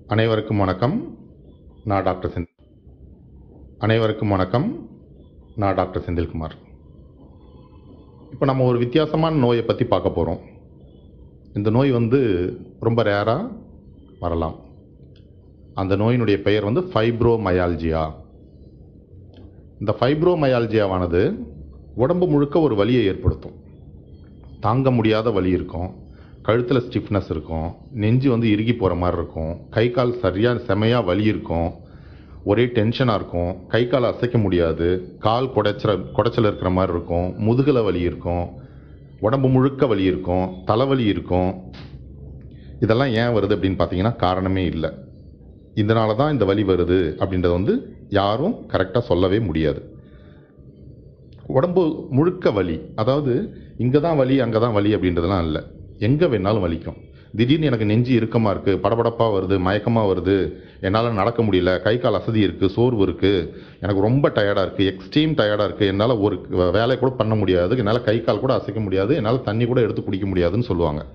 அனைவருக்கும் வணக்கம் நான் டாக்டர் செந்தில் அனைவருக்கும் வணக்கம் நான் டாக்டர் செந்தில்குமார் இப்போ நம்ம ஒரு வித்தியாசமான நோயை பற்றி பார்க்க போகிறோம் இந்த நோய் வந்து ரொம்ப ரேராக வரலாம் அந்த நோயினுடைய பெயர் வந்து ஃபைப்ரோமயால்ஜியா இந்த ஃபைப்ரோமயால்ஜியாவானது உடம்பு முழுக்க ஒரு வலியை ஏற்படுத்தும் தாங்க முடியாத வலி இருக்கும் கழுத்தில் ஸ்டிஃப்னஸ் இருக்கும் நெஞ்சு வந்து இறுகி போகிற மாதிரி இருக்கும் கை கால் சரியாக செமையாக வலி இருக்கும் ஒரே டென்ஷனாக இருக்கும் கை கால் அசைக்க முடியாது கால் குடைச்சல் குடைச்சல் இருக்கிற மாதிரி இருக்கும் முதுகில் வலி இருக்கும் உடம்பு முழுக்க வலி இருக்கும் தலைவலி இருக்கும் இதெல்லாம் ஏன் வருது அப்படின்னு பார்த்தீங்கன்னா காரணமே இல்லை இதனால தான் இந்த வலி வருது அப்படின்றத வந்து யாரும் கரெக்டாக சொல்லவே முடியாது உடம்பு முழுக்க வலி அதாவது இங்கே தான் வலி அங்கே தான் வலி அப்படின்றதெல்லாம் இல்லை எங்கே வேணாலும் வலிக்கும் திடீர்னு எனக்கு நெஞ்சு இறுக்கமாக இருக்குது படபடப்பாக வருது மயக்கமாக வருது என்னால் நடக்க முடியல கை கால் அசதி இருக்குது சோர்வு இருக்குது எனக்கு ரொம்ப டயர்டாக இருக்குது எக்ஸ்ட்ரீம் டயர்டாக இருக்குது என்னால் ஒரு வேலை கூட பண்ண முடியாது என்னால் கை கால் கூட அசைக்க முடியாது என்னால் தண்ணி கூட எடுத்து குடிக்க முடியாதுன்னு சொல்லுவாங்க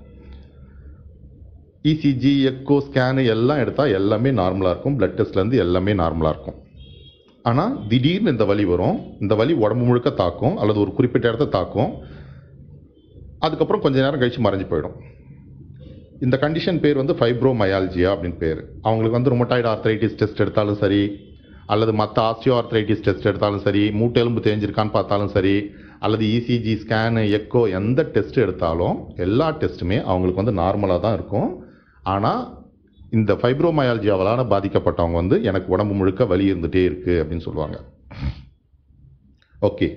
இசிஜி எக்கோ ஸ்கேனு எல்லாம் எடுத்தால் எல்லாமே நார்மலாக இருக்கும் பிளட் டெஸ்ட்லேருந்து எல்லாமே நார்மலாக இருக்கும் ஆனால் திடீர்னு இந்த வலி வரும் இந்த வலி உடம்பு முழுக்க தாக்கும் அல்லது ஒரு குறிப்பிட்ட இடத்த தாக்கும் அதுக்கப்புறம் கொஞ்ச நேரம் கழித்து மறைஞ்சு போயிடும் இந்த கண்டிஷன் பேர் வந்து ஃபைப்ரோமயால்ஜியா அப்படின்னு பேர் அவங்களுக்கு வந்து ரொமட்டாய்டு ஆர்த்ரைட்டிஸ் டெஸ்ட் எடுத்தாலும் சரி அல்லது மற்ற ஆஸ்டியோ ஆர்த்ரைட்டிஸ் டெஸ்ட் எடுத்தாலும் சரி மூட்டெலும்பு தேஞ்சிருக்கான்னு பார்த்தாலும் சரி அல்லது இசிஜி ஸ்கேனு எக்கோ எந்த டெஸ்ட் எடுத்தாலும் எல்லா டெஸ்ட்டுமே அவங்களுக்கு வந்து நார்மலாக தான் இருக்கும் ஆனால் இந்த ஃபைப்ரோமயால்ஜியாவலால் பாதிக்கப்பட்டவங்க வந்து எனக்கு உடம்பு முழுக்க வலி இருந்துகிட்டே இருக்குது அப்படின்னு சொல்லுவாங்க ஓகே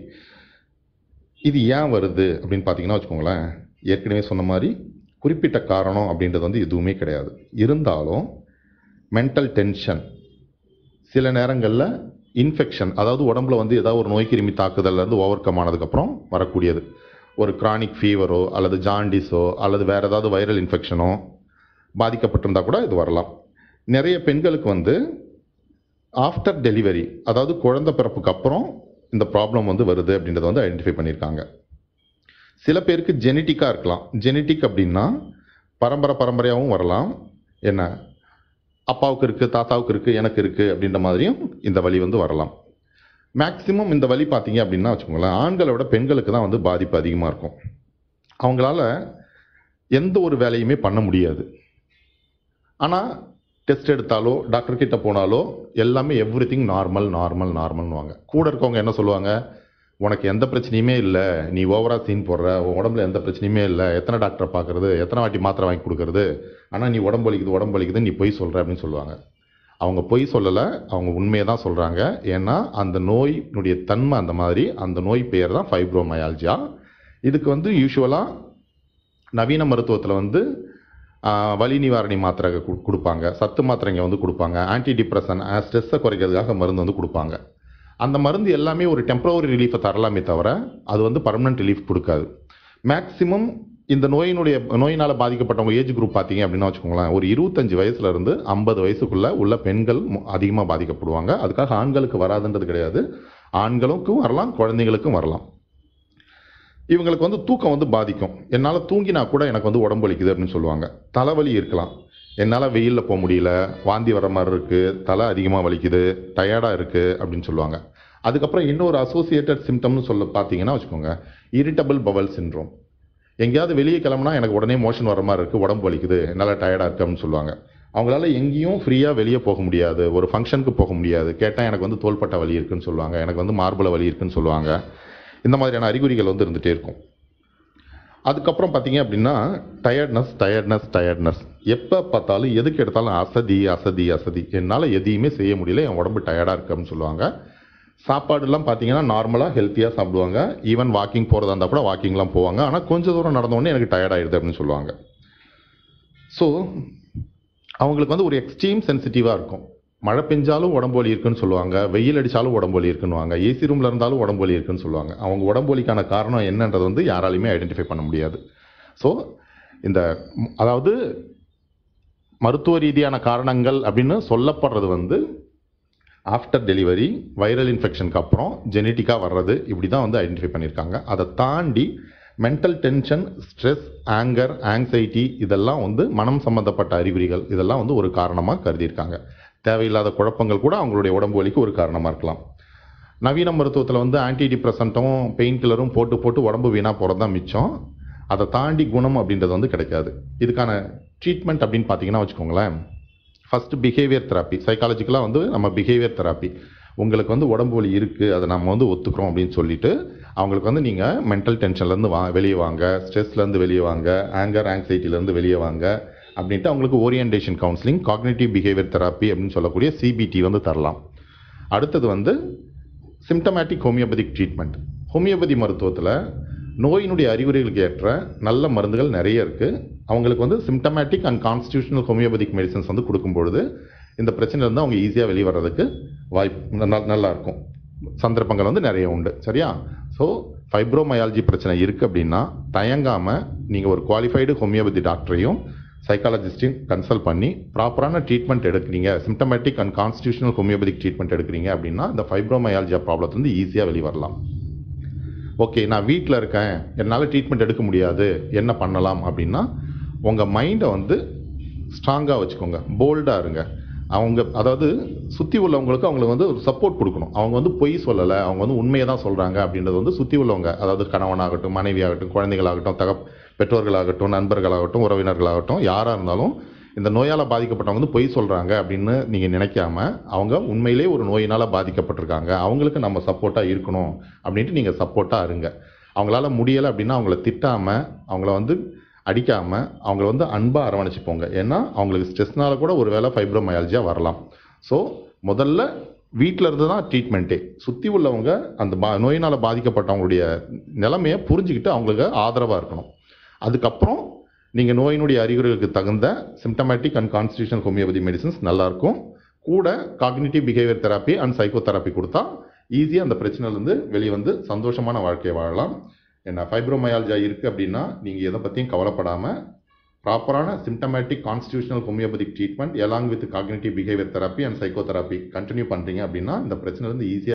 இது ஏன் வருது அப்படின்னு பார்த்தீங்கன்னா வச்சுக்கோங்களேன் ஏற்கனவே சொன்ன மாதிரி குறிப்பிட்ட காரணம் அப்படின்றது வந்து எதுவுமே கிடையாது இருந்தாலும் மென்டல் டென்ஷன் சில நேரங்களில் இன்ஃபெக்ஷன் அதாவது உடம்புல வந்து ஏதாவது ஒரு நோய் கிருமி தாக்குதல்லேருந்து ஓவர் கம் ஆனதுக்கப்புறம் வரக்கூடியது ஒரு கிரானிக் ஃபீவரோ அல்லது ஜாண்டிஸோ அல்லது வேறு ஏதாவது வைரல் இன்ஃபெக்ஷனோ பாதிக்கப்பட்டிருந்தால் கூட இது வரலாம் நிறைய பெண்களுக்கு வந்து ஆஃப்டர் டெலிவரி அதாவது குழந்தை பிறப்புக்கு அப்புறம் இந்த ப்ராப்ளம் வந்து வருது அப்படின்றத வந்து ஐடென்டிஃபை பண்ணியிருக்காங்க சில பேருக்கு ஜெனட்டிக்காக இருக்கலாம் ஜெனட்டிக் அப்படின்னா பரம்பரை பரம்பரையாகவும் வரலாம் என்ன அப்பாவுக்கு இருக்குது தாத்தாவுக்கு இருக்குது எனக்கு இருக்குது அப்படின்ற மாதிரியும் இந்த வலி வந்து வரலாம் மேக்சிமம் இந்த வலி பார்த்தீங்க அப்படின்னா வச்சுக்கோங்களேன் ஆண்களை விட பெண்களுக்கு தான் வந்து பாதிப்பு அதிகமாக இருக்கும் அவங்களால எந்த ஒரு வேலையுமே பண்ண முடியாது ஆனால் டெஸ்ட் எடுத்தாலோ டாக்டர் கிட்ட போனாலோ எல்லாமே எவ்ரி திங் நார்மல் நார்மல் நார்மல்னுவாங்க கூட இருக்கவங்க என்ன சொல்லுவாங்க உனக்கு எந்த பிரச்சனையுமே இல்லை நீ ஓவராக சீன் போடுற உன் உடம்புல எந்த பிரச்சனையுமே இல்லை எத்தனை டாக்டரை பார்க்குறது எத்தனை வாட்டி மாத்திரை வாங்கி கொடுக்கறது ஆனால் நீ உடம்பு வலிக்குது உடம்பு வலிக்குது நீ பொய் சொல்கிற அப்படின்னு சொல்லுவாங்க அவங்க பொய் சொல்லலை அவங்க உண்மையை தான் சொல்கிறாங்க ஏன்னா அந்த நோயினுடைய தன்மை அந்த மாதிரி அந்த நோய் பேர் தான் ஃபைப்ரோமயால்ஜியா இதுக்கு வந்து யூஸ்வலாக நவீன மருத்துவத்தில் வந்து ஆஹ், வலி நிவாரணி மாத்திரை கு- கொடுப்பாங்க சத்து மாத்திரைங்க வந்து கொடுப்பாங்க ஆன்டி டிப்ரெஷன் ஸ்ட்ரெஸ்ஸை குறைக்கிறதுக்காக மருந்து வந்து கொடுப்பாங்க அந்த மருந்து எல்லாமே ஒரு டெம்பரவரி ரிலீஃபை தரலாமே தவிர அது வந்து பர்மனன்ட் ரிலீஃப் கொடுக்காது மேக்ஸிமம் இந்த நோயினுடைய நோயினால் பாதிக்கப்பட்டவங்க ஏஜ் குரூப் பார்த்தீங்க அப்படின்னா வச்சுக்கோங்களேன் ஒரு இருபத்தஞ்சு வயசுல இருந்து ஐம்பது வயசுக்குள்ள உள்ள பெண்கள் அதிகமாக பாதிக்கப்படுவாங்க அதுக்காக ஆண்களுக்கு வராதுன்றது கிடையாது ஆண்களுக்கும் வரலாம் குழந்தைங்களுக்கும் வரலாம் இவங்களுக்கு வந்து தூக்கம் வந்து பாதிக்கும் என்னால் தூங்கினா கூட எனக்கு வந்து உடம்பு வலிக்குது அப்படின்னு சொல்லுவாங்க தலைவலி இருக்கலாம் என்னால் வெயிலில் போக முடியல வாந்தி வர மாதிரி இருக்குது தலை அதிகமாக வலிக்குது டயர்டாக இருக்குது அப்படின்னு சொல்லுவாங்க அதுக்கப்புறம் இன்னொரு அசோசியேட்டட் சிம்டம்னு சொல்ல பார்த்தீங்கன்னா வச்சுக்கோங்க இரிட்டபிள் பவல் சின்ரோம் எங்கேயாவது வெளியே கிளம்புனா எனக்கு உடனே மோஷன் வர மாதிரி இருக்குது உடம்பு வலிக்குது என்னால் டயர்டாக இருக்குது அப்படின்னு சொல்லுவாங்க அவங்களால எங்கேயும் ஃப்ரீயாக வெளியே போக முடியாது ஒரு ஃபங்க்ஷனுக்கு போக முடியாது கேட்டால் எனக்கு வந்து தோள்பட்டை வலி இருக்குன்னு சொல்லுவாங்க எனக்கு வந்து மார்பள வலி இருக்குன்னு சொல்லுவாங்க இந்த மாதிரியான அறிகுறிகள் வந்து இருந்துகிட்டே இருக்கும் அதுக்கப்புறம் பார்த்தீங்க அப்படின்னா டயர்ட்னஸ் டயர்ட்னஸ் டயர்ட்னஸ் எப்போ பார்த்தாலும் எதுக்கு எடுத்தாலும் அசதி அசதி அசதி என்னால் எதையுமே செய்ய முடியல என் உடம்பு டயர்டாக இருக்கு அப்படின்னு சொல்லுவாங்க சாப்பாடுலாம் பார்த்தீங்கன்னா நார்மலாக ஹெல்த்தியாக சாப்பிடுவாங்க ஈவன் வாக்கிங் போகிறதா இருந்தால் கூட வாக்கிங்லாம் போவாங்க ஆனால் கொஞ்சம் தூரம் நடந்த உடனே எனக்கு டயர்ட் ஆயிடுது அப்படின்னு சொல்லுவாங்க ஸோ அவங்களுக்கு வந்து ஒரு எக்ஸ்ட்ரீம் சென்சிட்டிவாக இருக்கும் மழை பெஞ்சாலும் உடம்பு வலி இருக்குன்னு சொல்லுவாங்க வெயில் அடித்தாலும் உடம்பு வலி இருக்குன்னுவாங்க ஏசி ரூமில் இருந்தாலும் உடம்பு வலி இருக்குன்னு சொல்லுவாங்க அவங்க உடம்பு வலிக்கான காரணம் என்னன்றது வந்து யாராலையுமே ஐடென்டிஃபை பண்ண முடியாது ஸோ இந்த ம், அதாவது மருத்துவ ரீதியான காரணங்கள் அப்படின்னு சொல்லப்படுறது வந்து ஆஃப்டர் டெலிவரி வைரல் இன்ஃபெக்ஷனுக்கு அப்புறம் ஜெனட்டிக்காக வர்றது இப்படி தான் வந்து ஐடென்டிஃபை பண்ணியிருக்காங்க அதை தாண்டி mental tension stress anger anxiety இதெல்லாம் வந்து மனம் சம்பந்தப்பட்ட அறிகுறிகள் இதெல்லாம் வந்து ஒரு காரணமாக கருதியிருக்காங்க தேவையில்லாத குழப்பங்கள் கூட அவங்களுடைய உடம்பு வலிக்கு ஒரு காரணமாக இருக்கலாம் நவீன மருத்துவத்தில் வந்து ஆன்டி டிப்ரெசண்ட்டும் பெயின் கில்லரும் போட்டு போட்டு உடம்பு வீணாக போகிறது தான் மிச்சம் அதை தாண்டி குணம் அப்படின்றது வந்து கிடைக்காது இதுக்கான ட்ரீட்மெண்ட் அப்படின்னு பார்த்தீங்கன்னா வச்சுக்கோங்களேன் ஃபஸ்ட்டு பிஹேவியர் தெராப்பி சைக்காலஜிக்கலாக வந்து நம்ம பிஹேவியர் தெராப்பி உங்களுக்கு வந்து உடம்பு வலி இருக்குது அதை நம்ம வந்து ஒத்துக்கிறோம் அப்படின்னு சொல்லிட்டு அவங்களுக்கு வந்து நீங்கள் மென்டல் டென்ஷன்லேருந்து வா வெளியே வாங்க ஸ்ட்ரெஸ்லேருந்து வெளியே வாங்க ஆங்கர் ஆங்ஸைட்டிலேருந்து வெளியே வாங்க அப்படின்ட்டு அவங்களுக்கு orientation counselling cognitive behaviour therapy அப்படின்னு சொல்லக்கூடிய சிபிடி வந்து தரலாம் அடுத்தது வந்து சிம்டமேட்டிக் ஹோமியோபதிக் ட்ரீட்மெண்ட் ஹோமியோபதி மருத்துவத்தில் நோயினுடைய அறிகுறிகளுக்கு ஏற்ற நல்ல மருந்துகள் நிறைய இருக்குது அவங்களுக்கு வந்து symptomatic and constitutional homeopathic medicines வந்து கொடுக்கும் பொழுது இந்த பிரச்சனையிலேருந்து அவங்க ஈஸியாக வெளியே வர்றதுக்கு வாய்ப்பு நல்- நல்லா இருக்கும் சந்தர்ப்பங்கள் வந்து நிறைய உண்டு சரியா ஸோ ஃபைப்ரோமயாலஜி பிரச்சனை இருக்குது அப்படின்னா தயங்காமல் நீங்கள் ஒரு குவாலிஃபைடு ஹோமியோபதி டாக்டரையும் சைக்காலஜிஸ்டையும் கன்சல்ட் பண்ணி ப்ராப்பரான ட்ரீட்மெண்ட் எடுக்கிறீங்க symptomatic and constitutional homeopathic treatment எடுக்கிறீங்க அப்படின்னா இந்த ஃபைப்ரோமயாலஜியா ப்ராப்ளத்துலேருந்து ஈஸியாக வெளியே வரலாம் ஓகே நான் வீட்டில் இருக்கேன் என்னால் ட்ரீட்மெண்ட் எடுக்க முடியாது என்ன பண்ணலாம் அப்படின்னா உங்கள் மைண்டை வந்து ஸ்ட்ராங்காக வச்சுக்கோங்க போல்டாக இருங்க அவங்க அதாவது சுற்றி உள்ளவங்களுக்கு அவங்களுக்கு வந்து ஒரு சப்போர்ட் கொடுக்கணும் அவங்க வந்து பொய் சொல்லலை அவங்க வந்து உண்மையை தான் சொல்கிறாங்க அப்படின்றது வந்து சுற்றி உள்ளவங்க அதாவது கணவனாகட்டும் மனைவியாகட்டும் குழந்தைகளாகட்டும் தக பெற்றோர்களாகட்டும் நண்பர்களாகட்டும் உறவினர்களாகட்டும் யாராக இருந்தாலும் இந்த நோயால் பாதிக்கப்பட்டவங்க வந்து பொய் சொல்கிறாங்க அப்படின்னு நீங்கள் நினைக்காம அவங்க உண்மையிலே ஒரு நோயினால் பாதிக்கப்பட்டிருக்காங்க அவங்களுக்கு நம்ம சப்போர்ட்டாக இருக்கணும் அப்படின்ட்டு நீங்கள் சப்போர்ட்டாக இருங்க அவங்களால முடியலை அப்படின்னா அவங்கள திட்டாமல் அவங்கள வந்து அடிக்காமல் அவங்கள வந்து அன்பாக அரவணைச்சிப்போங்க ஏன்னா அவங்களுக்கு ஸ்ட்ரெஸ்னால கூட ஒரு வேளை ஃபைப்ரோமயாலஜியாக வரலாம் ஸோ முதல்ல வீட்டில் இருந்து தான் ட்ரீட்மெண்ட்டே சுற்றி உள்ளவங்க அந்த பா நோயினால் பாதிக்கப்பட்டவங்களுடைய நிலைமையை புரிஞ்சுக்கிட்டு அவங்களுக்கு ஆதரவாக இருக்கணும் அதுக்கப்புறம் நீங்கள் நோயினுடைய அறிகுறிகளுக்கு தகுந்த symptomatic and constitutional homeopathy medicines நல்லாயிருக்கும் கூட cognitive behaviour therapy and psycho therapy கொடுத்தா ஈஸியாக அந்த பிரச்சனையிலேருந்து வெளியே வந்து சந்தோஷமான வாழ்க்கையை வாழலாம் என்ன ஃபைப்ரோமயாலஜா இருக்குது அப்படின்னா நீங்கள் எதை பற்றியும் கவலைப்படாமல் ப்ராப்பரான symptomatic constitutional homeopathic treatment along with cognitive behaviour therapy and psycho therapy continue பண்ணுறீங்க அப்படின்னா இந்த பிரச்சனையிலேருந்து ஈஸியாக